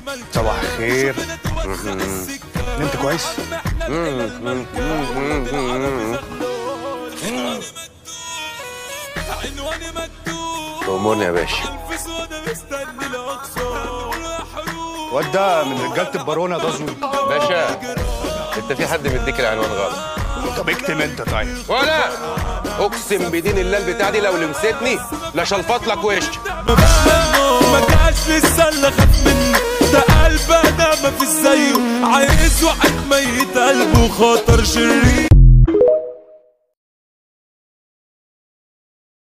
صباح الخير نمت كويس تأمرني يا باشا الواد ده من رجاله البارونه ده زول باشا انت في حد مديك العنوان غلط طب اكتم انت طيب ولا اقسم بدين الله البتاع دي لو لمستني لشلفط لك وشك ما جاش لسه اللي خاف مني ده قلب انا ما فيش زيه عايز واحد ميت قلبه خاطر شرير